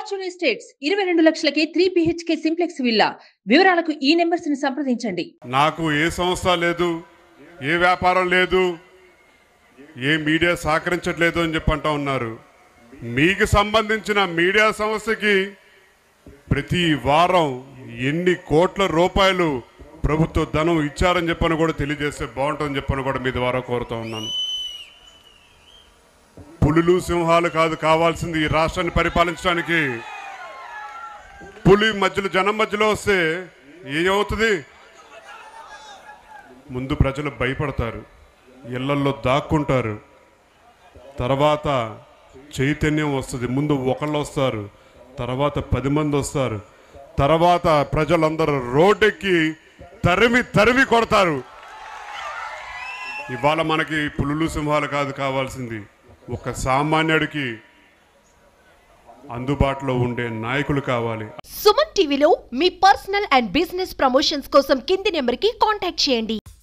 fortune Estates ఇరవై రెండు లక్షలకే త్రీ బిహెచ్కే సింప్లెక్స్ విల్లా వివరాలకు ఈ నెంబర్స్ ని సంప్రదించండి నాకు ఏ సంస్థ లేదు ఏ వ్యాపారం లేదు ఏ మీడియా సహకరించట్లేదు అని చెప్పి అంటా ఉన్నారు మీకు సంబంధించిన మీడియా సంస్థకి ప్రతి వారం ఎన్ని కోట్ల రూపాయలు ప్రభుత్వ ధనం ఇచ్చారని చెప్పని కూడా తెలియజేస్తే బాగుంటుందని చెప్పని కూడా మీ ద్వారా కోరుతా ఉన్నాను పులులు సింహాలు కాదు కావాల్సింది ఈ రాష్ట్రాన్ని పరిపాలించడానికి పులి మధ్యలో జనం మధ్యలో వస్తే ఏమవుతుంది ముందు ప్రజలు భయపడతారు ఇళ్లల్లో దాక్కుంటారు తర్వాత చైతన్యం వస్తుంది ముందు ఒకళ్ళు వస్తారు తర్వాత పది మంది వస్తారు తర్వాత ప్రజలందరూ రోడ్డెక్కి తరిమి తరిమి కొడతారు ఇవాళ మనకి పులులు సింహాలు కాదు కావాల్సింది ఒక సామాన్యుడికి అందుబాటులో ఉండే నాయకులు కావాలి సుమన్ టీవీలో మీ పర్సనల్ అండ్ బిజినెస్ ప్రమోషన్స్ కోసం కింది నెంబర్కి కాంటాక్ట్ చేయండి